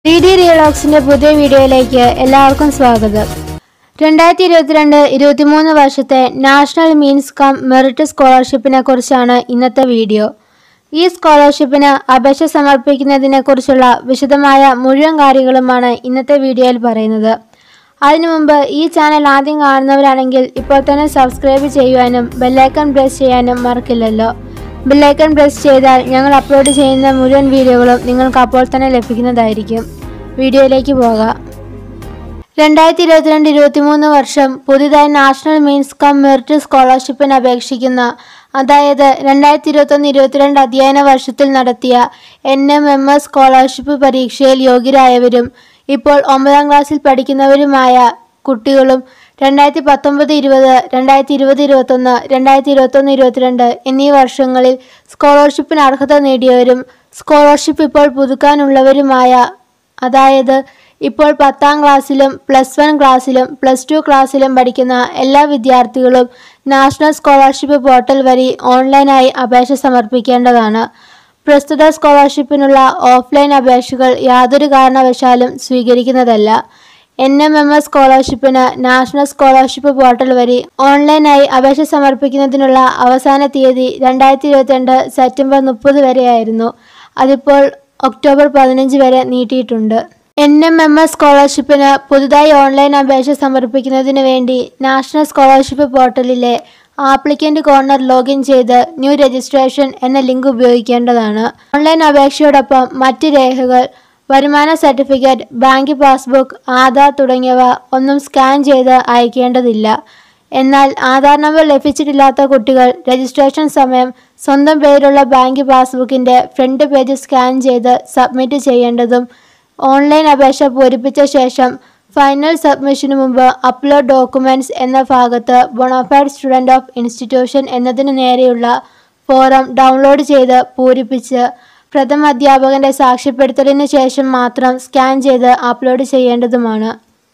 D D റിയലോക്സിന്റെ പുതിയ വീഡിയോയിലേക്ക് എല്ലാവർക്കും സ്വാഗതം രണ്ടായിരത്തി ഇരുപത്തിരണ്ട് ഇരുപത്തിമൂന്ന് വർഷത്തെ നാഷണൽ മീൻസ് കം മെറിറ്റ് സ്കോളർഷിപ്പിനെ കുറിച്ചാണ് ഇന്നത്തെ വീഡിയോ ഈ സ്കോളർഷിപ്പിന് അപേക്ഷ സമർപ്പിക്കുന്നതിനെ കുറിച്ചുള്ള വിശദമായ മുഴുവൻ കാര്യങ്ങളുമാണ് ഇന്നത്തെ വീഡിയോയിൽ പറയുന്നത് അതിനു മുമ്പ് ഈ ചാനൽ ആദ്യം കാണുന്നവരാണെങ്കിൽ ഇപ്പോൾ തന്നെ സബ്സ്ക്രൈബ് ചെയ്യുവാനും ബെല്ലൈക്കൺ പ്രസ് ചെയ്യാനും മറക്കില്ലല്ലോ ബെല്ലൈക്കൺ പ്രസ് ചെയ്താൽ ഞങ്ങൾ അപ്ലോഡ് ചെയ്യുന്ന മുഴുവൻ വീഡിയോകളും നിങ്ങൾക്ക് അപ്പോൾ തന്നെ ലഭിക്കുന്നതായിരിക്കും വീഡിയോയിലേക്ക് പോകാം രണ്ടായിരത്തി ഇരുപത്തിരണ്ട് ഇരുപത്തിമൂന്ന് വർഷം പുതിയതായി നാഷണൽ മീൻസ് കം മെറിറ്റ് സ്കോളർഷിപ്പിന് അപേക്ഷിക്കുന്ന അതായത് രണ്ടായിരത്തി ഇരുപത്തൊന്ന് ഇരുപത്തിരണ്ട് അധ്യയന വർഷത്തിൽ നടത്തിയ N M M S scholarship പരീക്ഷയിൽ യോഗ്യരായവരും ഇപ്പോൾ ഒമ്പതാം ക്ലാസ്സിൽ പഠിക്കുന്നവരുമായ കുട്ടികളും രണ്ടായിരത്തി പത്തൊമ്പത് ഇരുപത് രണ്ടായിരത്തി ഇരുപത് ഇരുപത്തൊന്ന് രണ്ടായിരത്തി ഇരുപത്തൊന്ന് ഇരുപത്തിരണ്ട് എന്നീ വർഷങ്ങളിൽ സ്കോളർഷിപ്പിന് അർഹത നേടിയവരും സ്കോളർഷിപ്പ് ഇപ്പോൾ പുതുക്കാനുള്ളവരുമായ അതായത് ഇപ്പോൾ പത്താം ക്ലാസ്സിലും പ്ലസ് വൺ ക്ലാസ്സിലും പ്ലസ് ടു ക്ലാസ്സിലും പഠിക്കുന്ന എല്ലാ വിദ്യാർത്ഥികളും നാഷണൽ സ്കോളർഷിപ്പ് പോർട്ടൽ വഴി ഓൺലൈനായി അപേക്ഷ സമർപ്പിക്കേണ്ടതാണ് പ്രസ്തുത സ്കോളർഷിപ്പിനുള്ള ഓഫ്ലൈൻ അപേക്ഷകൾ യാതൊരു കാരണവശാലും സ്വീകരിക്കുന്നതല്ല എൻ എം എം എസ് സ്കോളർഷിപ്പിന് നാഷണൽ സ്കോളർഷിപ്പ് പോർട്ടൽ വഴി ഓൺലൈനായി അപേക്ഷ സമർപ്പിക്കുന്നതിനുള്ള അവസാന തീയതി രണ്ടായിരത്തി ഇരുപത്തിരണ്ട് സെപ്റ്റംബർ മുപ്പത് വരെയായിരുന്നു അതിപ്പോൾ ഒക്ടോബർ പതിനഞ്ച് വരെ നീട്ടിയിട്ടുണ്ട് എൻ എം എം എസ് സ്കോളർഷിപ്പിന് പുതുതായി ഓൺലൈൻ അപേക്ഷ സമർപ്പിക്കുന്നതിന് വേണ്ടി നാഷണൽ സ്കോളർഷിപ്പ് പോർട്ടലിലെ ആപ്ലിക്കന്റ് കോർണർ ലോഗിൻ ചെയ്ത് ന്യൂ രജിസ്ട്രേഷൻ എന്ന ലിങ്ക് ഉപയോഗിക്കേണ്ടതാണ് ഓൺലൈൻ അപേക്ഷയോടൊപ്പം മറ്റ് രേഖകൾ വരുമാന സർട്ടിഫിക്കറ്റ് ബാങ്ക് പാസ്ബുക്ക് ആധാർ തുടങ്ങിയവ ഒന്നും സ്കാൻ ചെയ്ത് അയക്കേണ്ടതില്ല എന്നാൽ ആധാർ നമ്പർ ലഭിച്ചിട്ടില്ലാത്ത കുട്ടികൾ രജിസ്ട്രേഷൻ സമയം സ്വന്തം പേരുള്ള ബാങ്ക് പാസ്ബുക്കിന്റെ ഫ്രണ്ട് പേജ് സ്കാൻ ചെയ്ത് സബ്മിറ്റ് ചെയ്യേണ്ടതും ഓൺലൈൻ അപേക്ഷ പൂരിപ്പിച്ച ശേഷം ഫൈനൽ സബ്മിഷന് മുമ്പ് അപ്ലോഡ് ഡോക്യുമെന്റ്സ് എന്ന ഭാഗത്ത് ബൊണഫൈഡ് സ്റ്റുഡന്റ് ഓഫ് ഇൻസ്റ്റിറ്റ്യൂഷൻ എന്നതിന് നേരെയുള്ള ഫോറം ഡൗൺലോഡ് ചെയ്ത് പൂരിപ്പിച്ച് പ്രഥമ അധ്യാപകന്റെ സാക്ഷ്യപ്പെടുത്തലിന് ശേഷം മാത്രം സ്കാൻ ചെയ്ത് അപ്ലോഡ് ചെയ്യേണ്ടതുമാണ്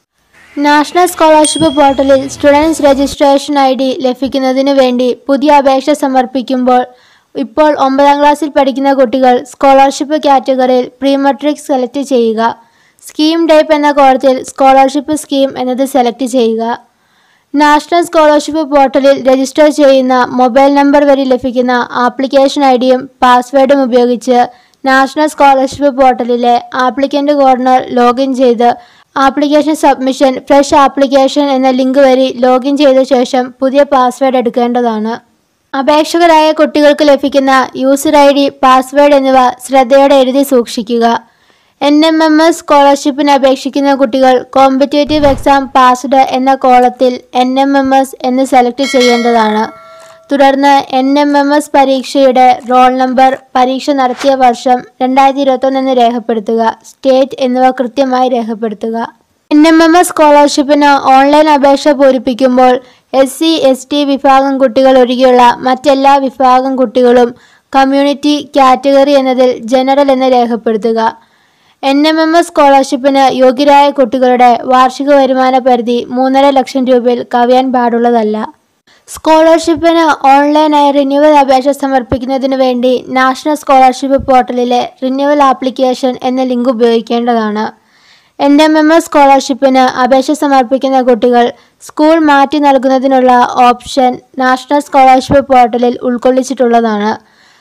നാഷണൽ സ്കോളർഷിപ്പ് പോർട്ടലിൽ സ്റ്റുഡൻസ് രജിസ്ട്രേഷൻ ഐ ഡി ലഭിക്കുന്നതിനു വേണ്ടി പുതിയ അപേക്ഷ സമർപ്പിക്കുമ്പോൾ ഇപ്പോൾ ഒമ്പതാം ക്ലാസ്സിൽ പഠിക്കുന്ന കുട്ടികൾ സ്കോളർഷിപ്പ് കാറ്റഗറിയിൽ പ്രീ മെട്രിക് സെലക്ട് ചെയ്യുക സ്കീം ടൈപ്പ് എന്ന കോളത്തിൽ സ്കോളർഷിപ്പ് സ്കീം എന്നത് സെലക്ട് ചെയ്യുക നാഷണൽ സ്കോളർഷിപ്പ് പോർട്ടലിൽ രജിസ്റ്റർ ചെയ്യുന്ന മൊബൈൽ നമ്പർ വഴി ലഭിക്കുന്ന ആപ്ലിക്കേഷൻ ഐ ഡിയും പാസ്വേഡും ഉപയോഗിച്ച് നാഷണൽ സ്കോളർഷിപ്പ് പോർട്ടലിലെ ആപ്ലിക്കന്റ് കോർണർ ലോഗിൻ ചെയ്ത് ആപ്ലിക്കേഷൻ സബ്മിഷൻ ഫ്രഷ് ആപ്ലിക്കേഷൻ എന്ന ലിങ്ക് വഴി ലോഗിൻ ചെയ്ത ശേഷം പുതിയ പാസ്വേഡ് എടുക്കേണ്ടതാണ് അപേക്ഷകരായ കുട്ടികൾക്ക് ലഭിക്കുന്ന യൂസർ ഐ ഡി പാസ്വേഡ് എന്നിവ ശ്രദ്ധയോടെ എഴുതി സൂക്ഷിക്കുക എൻ എം എം എസ് സ്കോളർഷിപ്പിന് അപേക്ഷിക്കുന്ന കുട്ടികൾ കോമ്പറ്റേറ്റീവ് എക്സാം പാസ്ഡ് എന്ന കോളത്തിൽ എൻ എം എം എസ് എന്ന് സെലക്ട് ചെയ്യേണ്ടതാണ് തുടർന്ന് എൻ എം എം എസ് പരീക്ഷയുടെ റോൾ നമ്പർ പരീക്ഷ നടത്തിയ വർഷം രണ്ടായിരത്തി ഇരുപത്തൊന്ന് എന്ന് രേഖപ്പെടുത്തുക സ്റ്റേറ്റ് എന്നിവ കൃത്യമായി രേഖപ്പെടുത്തുക എൻ എം എം എസ് സ്കോളർഷിപ്പിന് ഓൺലൈൻ അപേക്ഷ പൂരിപ്പിക്കുമ്പോൾ എസ് സി എസ് ടി വിഭാഗം കുട്ടികൾ ഒഴികെയുള്ള മറ്റെല്ലാ വിഭാഗം കുട്ടികളും കമ്മ്യൂണിറ്റി കാറ്റഗറി എന്നതിൽ ജനറൽ എന്ന് രേഖപ്പെടുത്തുക എൻ എം എം എസ് സ്കോളർഷിപ്പിന് യോഗ്യരായ കുട്ടികളുടെ വാർഷിക വരുമാന പരിധി മൂന്നര ലക്ഷം രൂപയിൽ കവിയാൻ പാടുള്ളതല്ല സ്കോളർഷിപ്പിന് ഓൺലൈനായി റിന്യൂവൽ അപേക്ഷ സമർപ്പിക്കുന്നതിന് വേണ്ടി നാഷണൽ സ്കോളർഷിപ്പ് പോർട്ടലിലെ റിന്യൂവൽ ആപ്ലിക്കേഷൻ എന്ന ലിങ്ക് ഉപയോഗിക്കേണ്ടതാണ് എൻ എം എം എസ് സ്കോളർഷിപ്പിന് അപേക്ഷ സമർപ്പിക്കുന്ന കുട്ടികൾ സ്കൂൾ മാറ്റി നൽകുന്നതിനുള്ള ഓപ്ഷൻ നാഷണൽ സ്കോളർഷിപ്പ് പോർട്ടലിൽ ഉൾക്കൊള്ളിച്ചിട്ടുള്ളതാണ്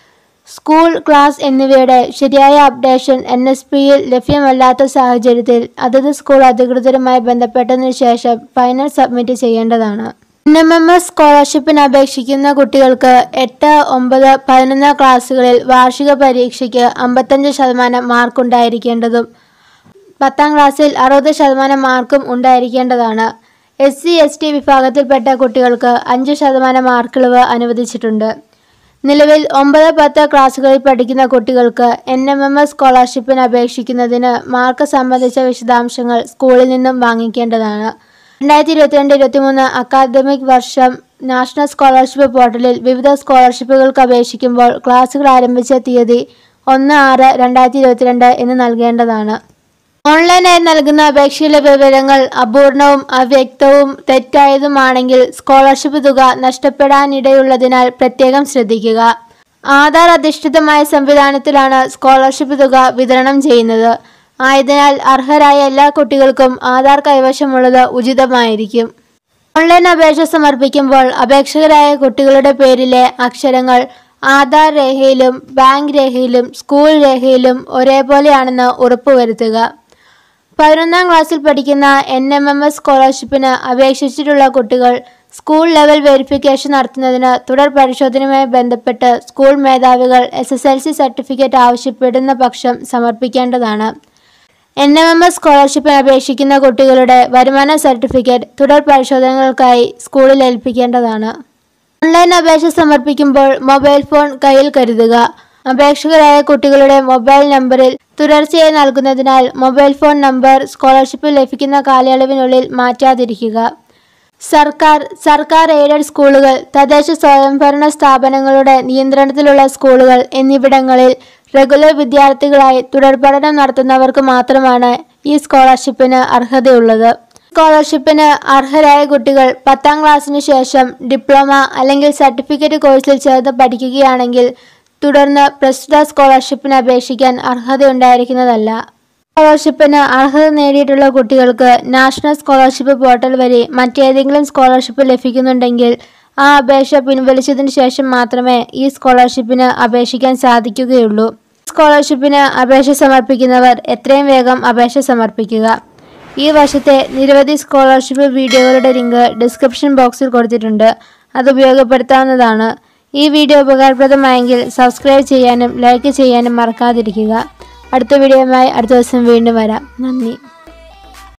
സ്കൂൾ ക്ലാസ് എന്നിവയുടെ ശരിയായ അപ്ഡേഷൻ എൻ എസ് പിയിൽ ലഭ്യമല്ലാത്ത സാഹചര്യത്തിൽ അതത് സ്കൂൾ അധികൃതരുമായി ബന്ധപ്പെട്ടതിനു ശേഷം ഫൈനൽ സബ്മിറ്റ് ചെയ്യേണ്ടതാണ് എൻ എം എം എസ് സ്കോളർഷിപ്പിന് അപേക്ഷിക്കുന്ന കുട്ടികൾക്ക് എട്ട് ഒമ്പത് പതിനൊന്ന് ക്ലാസ്സുകളിൽ വാർഷിക പരീക്ഷയ്ക്ക് അമ്പത്തഞ്ച് ശതമാനം മാർക്ക് ഉണ്ടായിരിക്കേണ്ടതും പത്താം ക്ലാസ്സിൽ അറുപത് ശതമാനം മാർക്കും ഉണ്ടായിരിക്കേണ്ടതാണ് എസ് സി എസ് ടി വിഭാഗത്തിൽപ്പെട്ട കുട്ടികൾക്ക് അഞ്ച് ശതമാനം മാർക്കിളവ് അനുവദിച്ചിട്ടുണ്ട് നിലവിൽ ഒമ്പത് പത്ത് ക്ലാസ്സുകളിൽ പഠിക്കുന്ന കുട്ടികൾക്ക് എൻ എം എം എസ് സ്കോളർഷിപ്പിന് അപേക്ഷിക്കുന്നതിന് മാർക്ക് സംബന്ധിച്ച വിശദാംശങ്ങൾ സ്കൂളിൽ നിന്നും വാങ്ങിക്കേണ്ടതാണ് രണ്ടായിരത്തി ഇരുപത്തിരണ്ട് ഇരുപത്തിമൂന്ന് അക്കാദമിക് വർഷം നാഷണൽ സ്കോളർഷിപ്പ് പോർട്ടലിൽ വിവിധ സ്കോളർഷിപ്പുകൾക്ക് അപേക്ഷിക്കുമ്പോൾ ക്ലാസുകൾ ആരംഭിച്ച തീയതി ഒന്ന് ആറ് രണ്ടായിരത്തി ഇരുപത്തിരണ്ട് എന്ന് നൽകേണ്ടതാണ് ഓൺലൈനായി നൽകുന്ന അപേക്ഷയിലെ വിവരങ്ങൾ അപൂർണവും അവ്യക്തവും തെറ്റായതുമാണെങ്കിൽ സ്കോളർഷിപ്പ് തുക നഷ്ടപ്പെടാനിടയുള്ളതിനാൽ പ്രത്യേകം ശ്രദ്ധിക്കുക ആധാർ അധിഷ്ഠിതമായ സംവിധാനത്തിലാണ് സ്കോളർഷിപ്പ് തുക വിതരണം ചെയ്യുന്നത് ആയതിനാൽ അർഹരായ എല്ലാ കുട്ടികൾക്കും ആധാർ കൈവശമുള്ളത് ഉചിതമായിരിക്കും ഓൺലൈൻ അപേക്ഷ സമർപ്പിക്കുമ്പോൾ അപേക്ഷകരായ കുട്ടികളുടെ പേരിലെ അക്ഷരങ്ങൾ ആധാർ രേഖയിലും ബാങ്ക് രേഖയിലും സ്കൂൾ രേഖയിലും ഒരേപോലെയാണെന്ന് ഉറപ്പുവരുത്തുക പതിനൊന്നാം ക്ലാസ്സിൽ പഠിക്കുന്ന എൻ എം എം എസ് സ്കോളർഷിപ്പിന് അപേക്ഷിച്ചിട്ടുള്ള കുട്ടികൾ സ്കൂൾ ലെവൽ വെരിഫിക്കേഷൻ നടത്തുന്നതിന് തുടർ പരിശോധനയുമായി ബന്ധപ്പെട്ട് സ്കൂൾ മേധാവികൾ S S L C certificate ആവശ്യപ്പെടുന്ന പക്ഷം സമർപ്പിക്കേണ്ടതാണ് എൻ എം എം എസ് സ്കോളർഷിപ്പിന് അപേക്ഷിക്കുന്ന കുട്ടികളുടെ വരുമാന സർട്ടിഫിക്കറ്റ് തുടർ പരിശോധനകൾക്കായി സ്കൂളിൽ ഏൽപ്പിക്കേണ്ടതാണ് ഓൺലൈൻ അപേക്ഷ സമർപ്പിക്കുമ്പോൾ മൊബൈൽ ഫോൺ കയ്യിൽ കരുതുക അപേക്ഷകരായ കുട്ടികളുടെ മൊബൈൽ നമ്പറിൽ തുടർച്ചയായി നൽകുന്നതിനാൽ മൊബൈൽ ഫോൺ നമ്പർ സ്കോളർഷിപ്പ് ലഭിക്കുന്ന കാലയളവിനുള്ളിൽ മാറ്റാതിരിക്കുക സർക്കാർ സർക്കാർ എയ്ഡഡ് സ്കൂളുകൾ തദ്ദേശ സ്വയംഭരണ സ്ഥാപനങ്ങളുടെ നിയന്ത്രണത്തിലുള്ള സ്കൂളുകൾ എന്നിവിടങ്ങളിൽ റെഗുലർ വിദ്യാർത്ഥികളായി തുടർ പഠനം നടത്തുന്നവർക്ക് മാത്രമാണ് ഈ സ്കോളർഷിപ്പിന് അർഹതയുള്ളത് സ്കോളർഷിപ്പിന് അർഹരായ കുട്ടികൾ പത്താം ക്ലാസ്സിന് ശേഷം ഡിപ്ലോമ അല്ലെങ്കിൽ സർട്ടിഫിക്കറ്റ് കോഴ്സിൽ ചേർന്ന് പഠിക്കുകയാണെങ്കിൽ തുടർന്ന് പ്രസ്തുത സ്കോളർഷിപ്പിന് അപേക്ഷിക്കാൻ അർഹതയുണ്ടായിരിക്കുന്നതല്ല സ്കോളർഷിപ്പിന് അർഹത നേടിയിട്ടുള്ള കുട്ടികൾക്ക് നാഷണൽ സ്കോളർഷിപ്പ് പോർട്ടൽ വഴി മറ്റേതെങ്കിലും സ്കോളർഷിപ്പ് ലഭിക്കുന്നുണ്ടെങ്കിൽ ആ അപേക്ഷ പിൻവലിച്ചതിന് ശേഷം മാത്രമേ ഈ സ്കോളർഷിപ്പിന് അപേക്ഷിക്കാൻ സാധിക്കുകയുള്ളൂ സ്കോളർഷിപ്പിന് അപേക്ഷ സമർപ്പിക്കുന്നവർ എത്രയും വേഗം അപേക്ഷ സമർപ്പിക്കുക ഈ വർഷത്തെ നിരവധി സ്കോളർഷിപ്പ് വീഡിയോകളുടെ ലിങ്ക് ഡിസ്ക്രിപ്ഷൻ ബോക്സിൽ കൊടുത്തിട്ടുണ്ട് അത് ഉപയോഗപ്പെടുത്താവുന്നതാണ് ഈ വീഡിയോ ഉപകാരപ്രദമായെങ്കിൽ സബ്സ്ക്രൈബ് ചെയ്യാനും ലൈക്ക് ചെയ്യാനും മറക്കാതിരിക്കുക അടുത്ത വീഡിയോയുമായി അടുത്ത ദിവസം വീണ്ടും വരാം നന്ദി